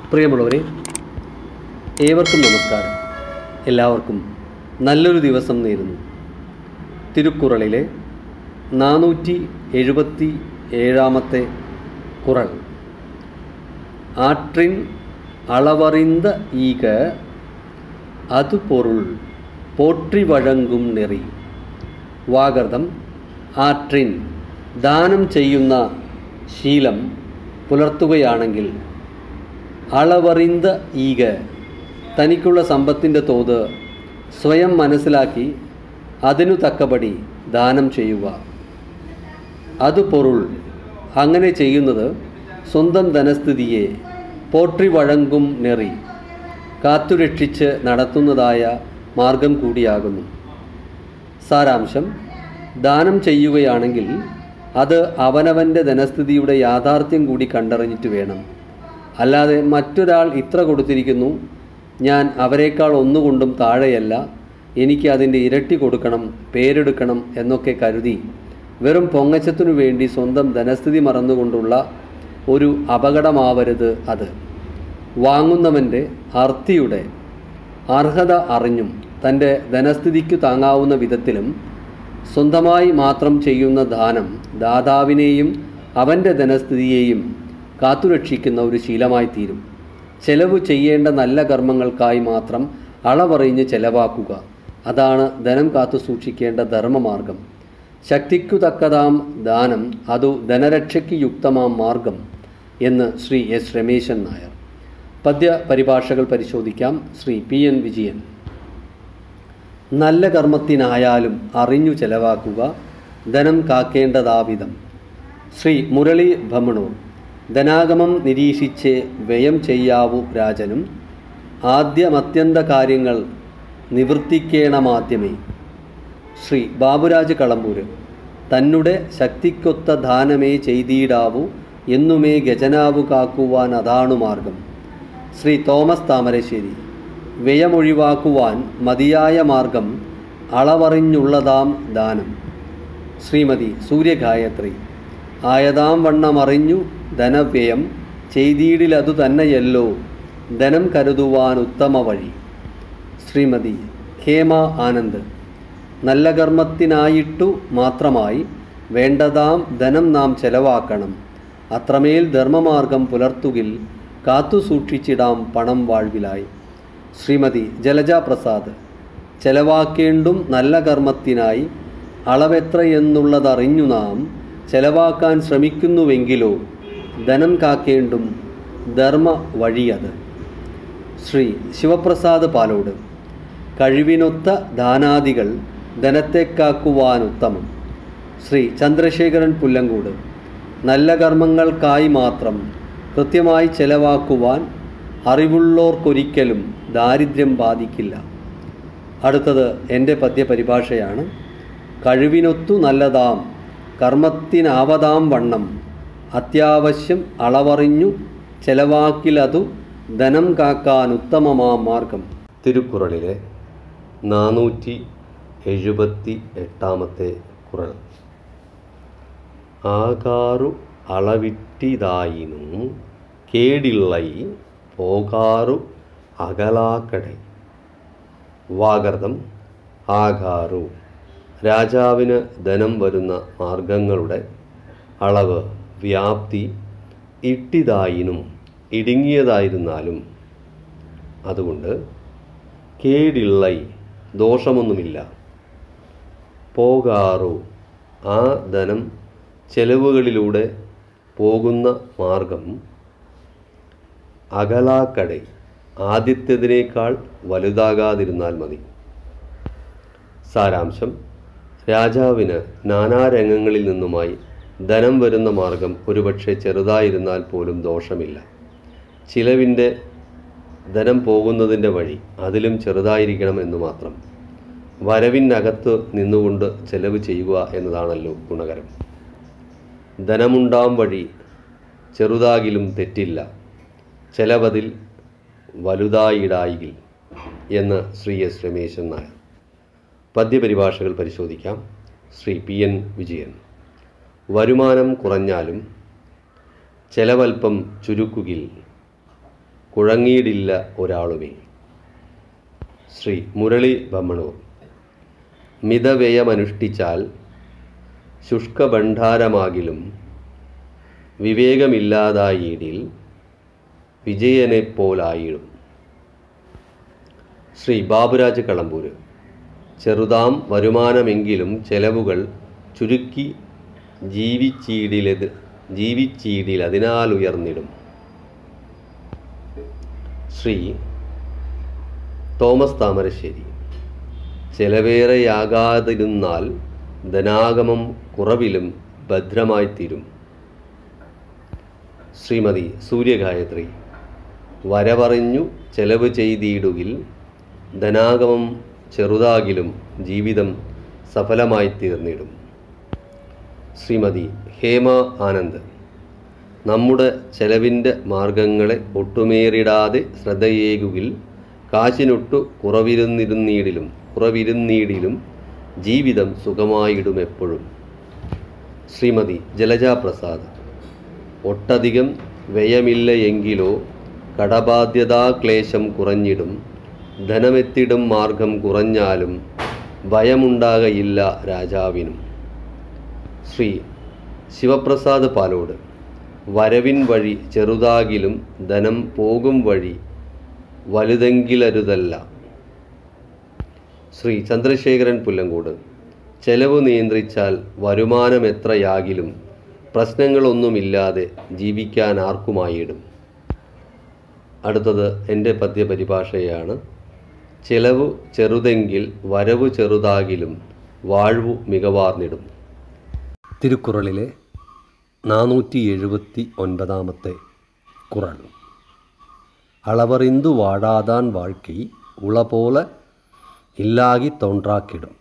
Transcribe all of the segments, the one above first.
പ്രിയമുള്ളവരെ ഏവർക്കും നമസ്കാരം എല്ലാവർക്കും നല്ലൊരു ദിവസം നേരുന്നു തിരുക്കുറളിലെ നാനൂറ്റി എഴുപത്തി ഏഴാമത്തെ കുറൾ ആற்றிൻ அளவறிந்த ஈக அது பொருள் போற்றி വഴങ്ങും നെറി വാഗർദം ആട്രിൻ ദാനം ചെയ്യുന്ന ശീലം പുലർത്തുകയാണെങ്കിൽ അളവറിந்த ഈക തനിക്കുള്ള സമ്പത്തിൻ്റെ തോത് സ്വയം മനസ്സിലാക്കി അതിനു തക്കപടി ദാനം ചെയ്യുക അത് പൊരുൾ അങ്ങനെ ചെയ്യുന്നത് സ്വന്തം ധനസ്ഥിതിയെ പോற்றி വഴങ്ങും നെറി കാത്തുരക്ഷിച്ച് നടത്തുന്നതായ മാർഗം കൂടിയാകുന്നു സാരാംശം ദാനം ചെയ്യുകയാണെങ്കിൽ അത് അവനവൻ്റെ ധനസ്ഥിതിയുടെ യാഥാർത്ഥ്യം കൂടി കണ്ടറിഞ്ഞിട്ട് വേണം അല്ലാതെ മറ്റൊരാൾ ഇത്ര കൊടുത്തിരിക്കുന്നു ഞാൻ അവരെക്കാൾ ഒന്നുകൊണ്ടും താഴെയല്ല എനിക്ക് അതിൻ്റെ ഇരട്ടി കൊടുക്കണം പേരെടുക്കണം എന്നൊക്കെ കരുതി വെറും പൊങ്ങച്ചത്തിനു വേണ്ടി സ്വന്തം ധനസ്ഥിതി മറന്നുകൊണ്ടുള്ള ഒരു അപകടമാവരുത് അത് വാങ്ങുന്നവൻ്റെ അർത്ഥിയുടെ അർഹത അറിഞ്ഞും തൻ്റെ ധനസ്ഥിതിക്കു താങ്ങാവുന്ന വിധത്തിലും സ്വന്തമായി മാത്രം ചെയ്യുന്ന ദാനം ദാതാവിനെയും അവൻ്റെ ധനസ്ഥിതിയെയും കാത്തുരക്ഷിക്കുന്ന ഒരു ശീലമായി തീരും ചെലവ് ചെയ്യേണ്ട നല്ല കർമ്മങ്ങൾക്കായി മാത്രം അളവറിഞ്ഞ് ചെലവാക്കുക അതാണ് ധനം കാത്തു സൂക്ഷിക്കേണ്ട ധർമ്മമാർഗം ശക്തിക്കു തക്കതാം ദാനം അതു ധനരക്ഷയ്ക്ക് യുക്തമാം മാർഗം എന്ന് ശ്രീ എസ് രമേശൻ നായർ പദ്യ പരിഭാഷകൾ പരിശോധിക്കാം ശ്രീ പി എൻ വിജയൻ നല്ല കർമ്മത്തിനായാലും അറിഞ്ഞു ചെലവാക്കുക ധനം കാക്കേണ്ടതാവിധം ശ്രീ മുരളി ഭമണൂർ ധനാഗമം നിരീക്ഷിച്ച് വ്യയം ചെയ്യാവൂ രാജനും ആദ്യമത്യന്ത കാര്യങ്ങൾ നിവർത്തിക്കേണമാദ്യമേ ശ്രീ ബാബുരാജ് കളമ്പൂര് തന്നുടെ ശക്തിക്കൊത്ത ദാനമേ ചെയ്തിടാവൂ എന്നുമേ ഗജനാവു കാക്കുവാൻ അതാണു മാർഗം ശ്രീ തോമസ് താമരശ്ശേരി വ്യയമൊഴിവാക്കുവാൻ മതിയായ മാർഗം അളവറിഞ്ഞുള്ളതാം ദാനം ശ്രീമതി സൂര്യഗായത്രി ആയതാം വണ്ണമറിഞ്ഞു ധനവ്യയം ചെയ്തിടിലതു തന്നെയല്ലോ ധനം കരുതുവാൻ ഉത്തമ വഴി ശ്രീമതി ഹേമ ആനന്ദ് നല്ല കർമ്മത്തിനായിട്ടു മാത്രമായി വേണ്ടതാം ധനം നാം ചെലവാക്കണം അത്രമേൽ ധർമ്മമാർഗം പുലർത്തുകിൽ കാത്തു സൂക്ഷിച്ചിടാം പണം വാഴ്വിലായി ശ്രീമതി ജലജ പ്രസാദ് ചെലവാക്കേണ്ടും നല്ല കർമ്മത്തിനായി അളവെത്രയെന്നുള്ളതറിഞ്ഞു നാം ചെലവാക്കാൻ ശ്രമിക്കുന്നുവെങ്കിലോ ധനം കാക്കേണ്ടും ധർമ്മ വഴിയത് ശ്രീ ശിവപ്രസാദ് പാലോട് കഴിവിനൊത്ത ദാനാദികൾ ധനത്തെ കാക്കുവാൻ ഉത്തമം ശ്രീ ചന്ദ്രശേഖരൻ പുല്ലങ്കോട് നല്ല കർമ്മങ്ങൾക്കായി മാത്രം കൃത്യമായി ചെലവാക്കുവാൻ അറിവുള്ളോർക്കൊരിക്കലും ദാരിദ്ര്യം ബാധിക്കില്ല അടുത്തത് എൻ്റെ പദ്യപരിഭാഷയാണ് കഴിവിനൊത്തു നല്ലതാം കർമ്മത്തിനാവതാം വണ്ണം അത്യാവശ്യം അളവറിഞ്ഞു ചെലവാക്കിലതു ധനം കാക്കാൻ ഉത്തമമാം മാർഗം തിരുക്കുറളിലെ നാനൂറ്റി എഴുപത്തി എട്ടാമത്തെ കുറൾ ആകാറു അളവിട്ടിതായിനും കേടിള്ളൈ പോകാറു അകലാക്കടை വാഗർദം ആകാറു രാജാവിന് ധനം വരുന്ന മാർഗങ്ങളുടെ അളവ് വ്യാപ്തി ഇട്ടിതായിനും ഇടുങ്ങിയതായിരുന്നാലും അതുകൊണ്ട് കേടിള്ളൈ ദോഷമൊന്നുമില്ല പോകാറു ആ ധനം ചെലവുകളിലൂടെ പോകുന്ന മാർഗം അകലാക്കടை ആദ്യത്തേതിനേക്കാൾ വലുതാകാതിരുന്നാൽ മതി സാരാംശം രാജാവിന് നാനാരംഗങ്ങളിൽ നിന്നുമായി ധനം വരുന്ന മാർഗം ഒരുപക്ഷെ ചെറുതായിരുന്നാൽ പോലും ദോഷമില്ല ചിലവിൻ്റെ ധനം പോകുന്നതിൻ്റെ വഴി അതിലും ചെറുതായിരിക്കണം എന്ന് മാത്രം വരവിനകത്ത് നിന്നുകൊണ്ട് ചെലവ് ചെയ്യുക എന്നതാണല്ലോ ഗുണകരം ധനമുണ്ടാം വഴി ചെറുതാകിലും തെറ്റില്ല ചെലവതിൽ വലുതായിടായിൽ എന്ന് ശ്രീ എസ് രമേശൻ നായർ പദ്യപരിഭാഷകൾ പരിശോധിക്കാം ശ്രീ പി എൻ വിജയൻ വരുമാനം കുറഞ്ഞാലും ചെലവൽപ്പം ചുരുക്കുകിൽ കുഴങ്ങിയിടില്ല ഒരാളുമേ ശ്രീ മുരളി ബമ്മണൂർ മിതവ്യയമനുഷ്ഠിച്ചാൽ ശുഷ്കഭണ്ഡാരമാകിലും വിവേകമില്ലാതായിടിൽ വിജയനെപ്പോലായിടും ശ്രീ ബാബുരാജ് കളമ്പൂര് ചെറുതാം വരുമാനമെങ്കിലും ചെലവുകൾ ചുരുക്കി ജീവിച്ചീടിലത് ജീവിച്ചീടിൽ അതിനാൽ ഉയർന്നിടും ശ്രീ തോമസ് താമരശ്ശേരി ചെലവേറെയാകാതിരുന്നാൽ ധനാഗമം കുറവിലും ഭദ്രമായിത്തീരും ശ്രീമതി സൂര്യഗായത്രി വരവറിഞ്ഞു ചെലവ് ചെയ്തിടുകിൽ ധനാഗമം ചെറുതാകിലും ജീവിതം സഫലമായി തീർന്നിടും ശ്രീമതി ഹേമ ആനന്ദ് നമ്മുടെ ചെലവിൻ്റെ മാർഗങ്ങളെ ഒട്ടുമേറിടാതെ ശ്രദ്ധയേകുകിൽ കാശിനൊട്ടു കുറവിരുന്നിരുന്നീടിലും കുറവിരുന്നീടിലും ജീവിതം സുഖമായിടും എപ്പോഴും ശ്രീമതി ജലജാ പ്രസാദ് ഒട്ടധികം വ്യയമില്ല എങ്കിലോ കടബാധ്യതാക്ലേശം കുറഞ്ഞിടും ധനമെത്തിടും മാർഗം കുറഞ്ഞാലും ഭയമുണ്ടാകയില്ല രാജാവിനും ശ്രീ ശിവപ്രസാദ് പാലോട് വരവിൻ വഴി ചെറുതാകിലും ധനം പോകും വഴി വലുതെങ്കിലരുതല്ല ശ്രീ ചന്ദ്രശേഖരൻ പുല്ലങ്കോട് ചെലവ് നിയന്ത്രിച്ചാൽ വരുമാനം എത്രയാകിലും പ്രശ്നങ്ങളൊന്നുമില്ലാതെ ജീവിക്കാൻ ആർക്കുമായിടും അടുത്തത് എൻ്റെ പദ്യപരിഭാഷയാണ് ചെലവ് ചെറുതെങ്കിൽ വരവ് ചെറുതാകിലും വാഴ്വു മികവാർന്നിടും തിരുക്കുറളിലെ നാനൂറ്റി എഴുപത്തി ഒൻപതാമത്തെ കുറൾ அளவறிந்து வாழாதான் வாழ்க்கை உளபோல ഇല്ലാകി തോൺട്രാക്കിടും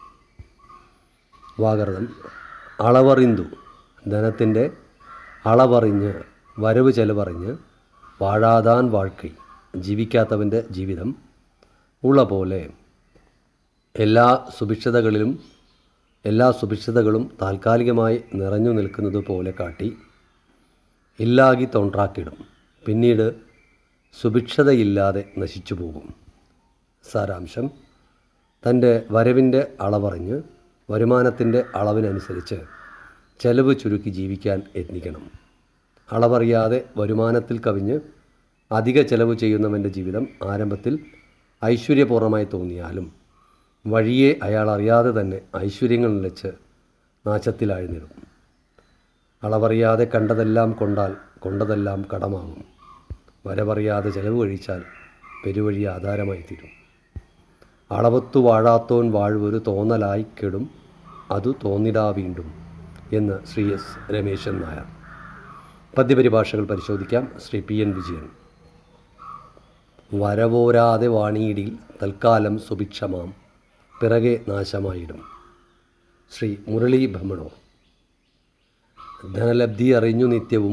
വാകരണം അളവറിന്തു ധനത്തിൻ്റെ അളവറിഞ്ഞ് വരവ് ചെലവറിഞ്ഞ് വാഴാതാൻ വാഴ്ക്കൈ ജീവിക്കാത്തവൻ്റെ ജീവിതം ഉള്ള പോലെ എല്ലാ സുഭിക്ഷതകളിലും എല്ലാ സുഭിക്ഷതകളും താൽക്കാലികമായി നിറഞ്ഞു നിൽക്കുന്നത് പോലെ കാട്ടി ഇല്ലാകി തോൺട്രാക്കിടും പിന്നീട് സുഭിക്ഷതയില്ലാതെ നശിച്ചു പോകും സാരാംശം തൻ്റെ വരവിൻ്റെ അളവറിഞ്ഞ് വരുമാനത്തിൻ്റെ അളവിനനുസരിച്ച് ചെലവ് ചുരുക്കി ജീവിക്കാൻ യത്നിക്കണം അളവറിയാതെ വരുമാനത്തിൽ കവിഞ്ഞ് അധിക ചെലവ് ചെയ്യുന്നവൻ്റെ ജീവിതം ആരംഭത്തിൽ ഐശ്വര്യപൂർണ്ണമായി തോന്നിയാലും വഴിയെ അയാൾ അറിയാതെ തന്നെ ഐശ്വര്യങ്ങൾ നിലച്ച് നാശത്തിലാഴ്ന്നിടും അളവറിയാതെ കണ്ടതെല്ലാം കൊണ്ടാൽ കൊണ്ടതെല്ലാം കടമാകും വരവറിയാതെ ചെലവ് കഴിച്ചാൽ പെരുവഴി ആധാരമായി തീരും അളവത്തു വാഴാത്തോൻ വാഴ്വൊരു തോന്നലായി കെടും അതു തോന്നിടാ വീണ്ടും എന്ന് ശ്രീ എസ് രമേശൻ നായർ പദ്യപരിഭാഷകൾ പരിശോധിക്കാം ശ്രീ പി എൻ വിജയൻ വരവോരാതെ വാണിയിടിൽ തൽക്കാലം സുഭിക്ഷമാം പിറകെ നാശമായിടും ശ്രീ മുരളി ഭ്രമണോ ധനലബ്ധി അറിഞ്ഞു നിത്യവും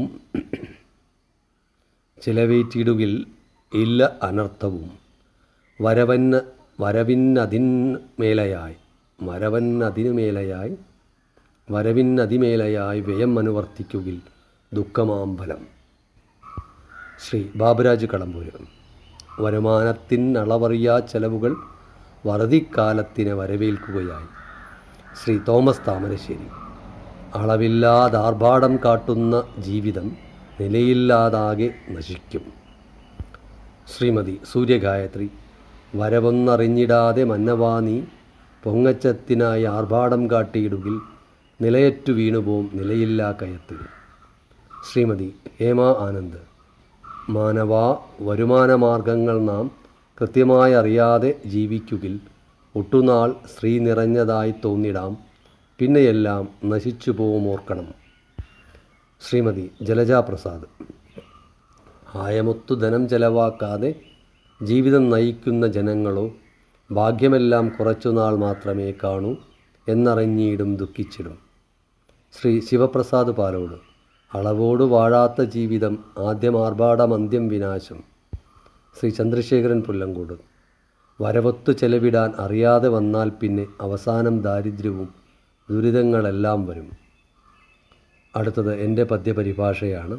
ചിലവേറ്റിടുകിൽ ഇല്ല അനർത്ഥവും വരവന് വരവിന്നതിന്മേലയായി വരവന്നതിനുമേലയായി വരവിന്നതിമേലയായി വ്യയം അനുവർത്തിക്കുകിൽ ദുഃഖമാമ്പലം ശ്രീ ബാബുരാജ് കളമ്പൂര് വരുമാനത്തിനളവറിയാ ചെലവുകൾ വറുതിക്കാലത്തിനെ വരവേൽക്കുകയായി ശ്രീ തോമസ് താമരശ്ശേരി അളവില്ലാതാർഭാടം കാട്ടുന്ന ജീവിതം നിലയില്ലാതാകെ നശിക്കും ശ്രീമതി സൂര്യഗായത്രി വരവൊന്നറിഞ്ഞിടാതെ മന്നവാ നീ പൊങ്ങച്ചത്തിനായി ആർഭാടം കാട്ടിയിടുകിൽ നിലയറ്റു വീണുപോം നിലയില്ലാ കയത്തിൽ ശ്രീമതി ഹേമ ആനന്ദ് മാനവാ വരുമാനമാർഗങ്ങൾ നാം കൃത്യമായി അറിയാതെ ജീവിക്കുകിൽ ഒട്ടുനാൾ സ്ത്രീ നിറഞ്ഞതായി തോന്നിടാം പിന്നെയെല്ലാം നശിച്ചു പോവുമോർക്കണം ശ്രീമതി ജലജാ പ്രസാദ് ആയമൊത്തു ധനം ചെലവാക്കാതെ ജീവിതം നയിക്കുന്ന ജനങ്ങളോ ഭാഗ്യമെല്ലാം കുറച്ചുനാൾ മാത്രമേ കാണൂ എന്നറിഞ്ഞിടും ദുഃഖിച്ചിടും ശ്രീ ശിവപ്രസാദ് പാലോട് അളവോട് വാഴാത്ത ജീവിതം ആദ്യം ആർഭാടം അന്ത്യം വിനാശം ശ്രീ ചന്ദ്രശേഖരൻ പുല്ലങ്കോട് വരവൊത്തു ചെലവിടാൻ അറിയാതെ വന്നാൽ പിന്നെ അവസാനം ദാരിദ്ര്യവും ദുരിതങ്ങളെല്ലാം വരും അടുത്തത് എൻ്റെ പദ്യപരിഭാഷയാണ്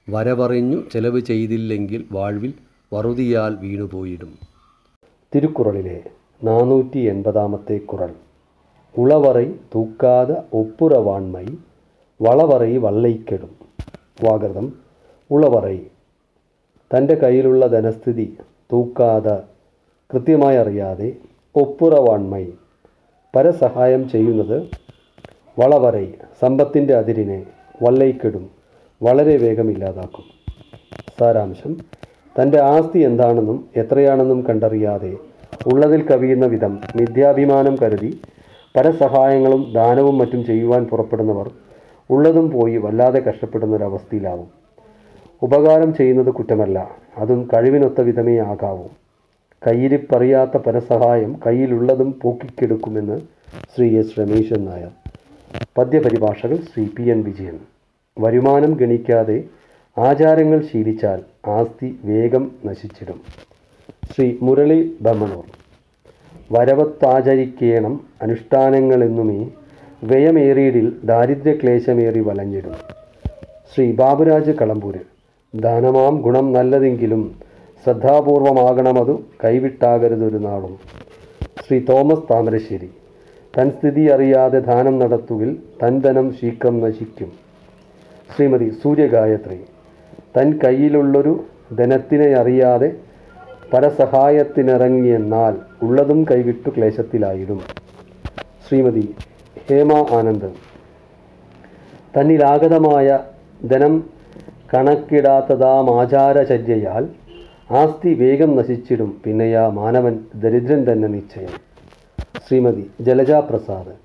വരവറിഞ്ഞു ചെലവ് ചെയ്തില്ലെങ്കിൽ വാഴ്വിൽ വറുതിയാൽ വീണുപോയിടും തിരുക്കുറളിലെ നാനൂറ്റി എൺപതാമത്തെ കുറൾ ഉളവറൈ തൂക്കാത ഒപ്പുറവാൺമൈ വളവറൈ വള്ളൈക്കെടും വാഗതം ഉളവറൈ തൻ്റെ കയ്യിലുള്ള ധനസ്ഥിതി തൂക്കാതെ കൃത്യമായി അറിയാതെ ഒപ്പുറവാൺമൈ പരസഹായം ചെയ്യുന്നത് വളവറൈ സമ്പത്തിൻ്റെ അതിരിനെ വള്ളൈക്കെടും വളരെ വേഗം ഇല്ലാതാക്കും സാരാംശം തൻ്റെ ആസ്തി എന്താണെന്നും എത്രയാണെന്നും കണ്ടറിയാതെ ഉള്ളതിൽ കവിയുന്ന വിധം മിഥ്യാഭിമാനം കരുതി പരസഹായങ്ങളും ദാനവും മറ്റും ചെയ്യുവാൻ പുറപ്പെടുന്നവർ ഉള്ളതും പോയി വല്ലാതെ കഷ്ടപ്പെടുന്ന ഒരവസ്ഥയിലാവും ഉപകാരം ചെയ്യുന്നത് കുറ്റമല്ല അതും കഴിവിനൊത്ത വിധമേ ആകാവൂ കയ്യിരിപ്പറിയാത്ത പരസഹായം കയ്യിലുള്ളതും പോക്കിക്കെടുക്കുമെന്ന് ശ്രീ എസ് രമേശൻ നായർ പദ്യപരിഭാഷകൾ ശ്രീ പി എൻ വിജയൻ വരുമാനം ഗണിക്കാതെ ആചാരങ്ങൾ ശീലിച്ചാൽ ആസ്തി വേഗം നശിച്ചിടും ശ്രീ മുരളി ബമണൂർ വരവത്താചരിക്കേണം അനുഷ്ഠാനങ്ങളെന്നുമേ വ്യയമേറിയിടിൽ ദാരിദ്ര്യക്ലേശമേറി വലഞ്ഞിടും ശ്രീ ബാബുരാജ് കളമ്പൂര് ദാനമാം ഗുണം നല്ലതെങ്കിലും ശ്രദ്ധാപൂർവമാകണമതു കൈവിട്ടാകരുതൊരു നാളും ശ്രീ തോമസ് താമരശ്ശേരി തൻ സ്ഥിതി അറിയാതെ ദാനം നടത്തുകിൽ തൻ ധനം ശീക്രം നശിക്കും ശ്രീമതി സൂര്യഗായത്രി തൻ കയ്യിലുള്ളൊരു ധനത്തിനെ അറിയാതെ പരസഹായത്തിനിറങ്ങിയെന്നാൽ ഉള്ളതും കൈവിട്ടു ക്ലേശത്തിലായിടും ശ്രീമതി ഹേമ ആനന്ദ് തന്നിലാഗതമായ ധനം കണക്കിടാത്തതാം ആചാരചര്യയാൽ ആസ്തി വേഗം നശിച്ചിടും പിന്നെയാ മാനവൻ ദരിദ്രൻ തന്നെ നിശ്ചയം ശ്രീമതി ജലജാ പ്രസാദ്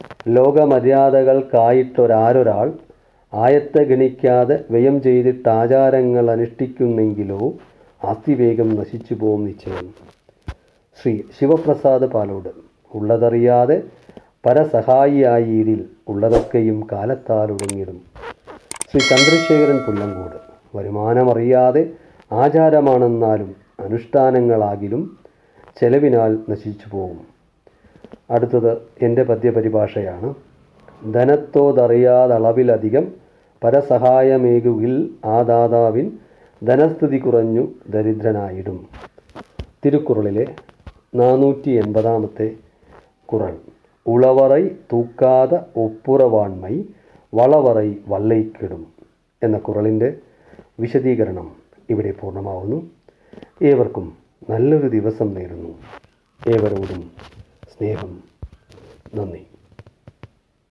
ലോകമര്യാദകൾക്കായിട്ടൊരാരൊരാൾ ആയത്തെ ഗണിക്കാതെ വ്യയം ചെയ്തിട്ട് ആചാരങ്ങൾ അനുഷ്ഠിക്കുന്നെങ്കിലോ ആസ്തി വേഗം നശിച്ചു പോവും നിശ്ചയം ശ്രീ ശിവപ്രസാദ് പാലോട് ഉള്ളതറിയാതെ പരസഹായിയായിടിൽ ഉള്ളതൊക്കെയും കാലത്താൽ ഒടുങ്ങിടും ശ്രീ ചന്ദ്രശേഖരൻ പുല്ലങ്കോട് വരുമാനമറിയാതെ ആചാരമാണെന്നാലും അനുഷ്ഠാനങ്ങളാകിലും ചെലവിനാൽ നശിച്ചു പോകും അടുത്തത് എൻ്റെ പദ്യപരിഭാഷയാണ് ധനത്തോതറിയാതളവിലധികം പരസഹായമേകുകിൽ ആ ദാതാവിൻ ധനസ്ഥിതി കുറഞ്ഞു ദരിദ്രനായിടും തിരുക്കുറളിലെ നാനൂറ്റി എൺപതാമത്തെ കുറൾ ഉളവറൈ തൂക്കാത ഒപ്പുറവാൺമൈ വളവറൈ വള്ളൈക്കിടും എന്ന കുറളിൻ്റെ വിശദീകരണം ഇവിടെ പൂർണ്ണമാവുന്നു ഏവർക്കും നല്ലൊരു ദിവസം നേരുന്നു ഏവരോടും സ്നേഹം നന്ദി